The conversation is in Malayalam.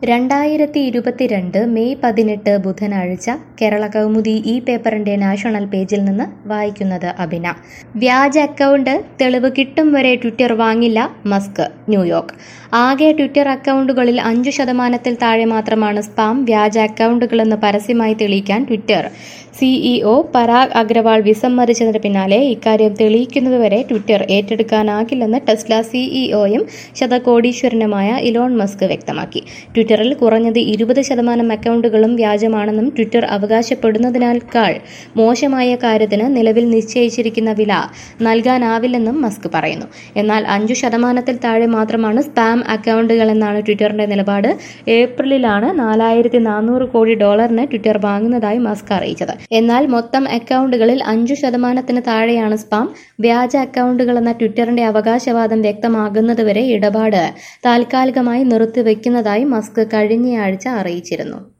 രണ്ടായിരത്തി ഇരുപത്തിരണ്ട് മെയ് പതിനെട്ട് ബുധനാഴ്ച കേരള കൗമുദി ഈ പേപ്പറിന്റെ നാഷണൽ പേജിൽ നിന്ന് വായിക്കുന്നത് അഭിന വ്യാജ അക്കൗണ്ട് തെളിവ് കിട്ടും വരെ ട്വിറ്റർ വാങ്ങില്ല മസ്ക് ന്യൂയോർക്ക് ആകെ ട്വിറ്റർ അക്കൗണ്ടുകളിൽ അഞ്ചു ശതമാനത്തിൽ താഴെ മാത്രമാണ് സ്പാം വ്യാജ അക്കൗണ്ടുകളെന്ന് പരസ്യമായി തെളിയിക്കാൻ ട്വിറ്റർ സിഇഒ പരാഗ് അഗ്രവാൾ വിസമ്മതിച്ചതിന് പിന്നാലെ ഇക്കാര്യം തെളിയിക്കുന്നതുവരെ ട്വിറ്റർ ഏറ്റെടുക്കാനാകില്ലെന്ന് ടെസ്ല സിഇഒയും ശതകോടീശ്വരനുമായ ഇലോൺ മസ്ക് വ്യക്തമാക്കി ട്വിറ്ററിൽ കുറഞ്ഞത് ഇരുപത് ശതമാനം അക്കൗണ്ടുകളും വ്യാജമാണെന്നും ട്വിറ്റർ അവകാശപ്പെടുന്നതിനേക്കാൾ മോശമായ കാര്യത്തിന് നിലവിൽ നിശ്ചയിച്ചിരിക്കുന്ന വില നൽകാനാവില്ലെന്നും മസ്ക് പറയുന്നു എന്നാൽ അഞ്ചു ശതമാനത്തിൽ താഴെ മാത്രമാണ് സ്പാം അക്കൗണ്ടുകളെന്നാണ് ട്വിറ്ററിന്റെ നിലപാട് ഏപ്രിലിലാണ് നാലായിരത്തി നാനൂറ് കോടി ഡോളറിന് ട്വിറ്റർ വാങ്ങുന്നതായി മസ്ക് അറിയിച്ചത് എന്നാൽ മൊത്തം അക്കൗണ്ടുകളിൽ അഞ്ചു ശതമാനത്തിന് താഴെയാണ് സ്പാം വ്യാജ അക്കൗണ്ടുകളെന്ന ട്വിറ്ററിന്റെ അവകാശവാദം വ്യക്തമാകുന്നതുവരെ ഇടപാട് താൽക്കാലികമായി നിർത്തിവെക്കുന്നതായി മസ്ക് കഴിഞ്ഞയാഴ്ച അറിയിച്ചിരുന്നു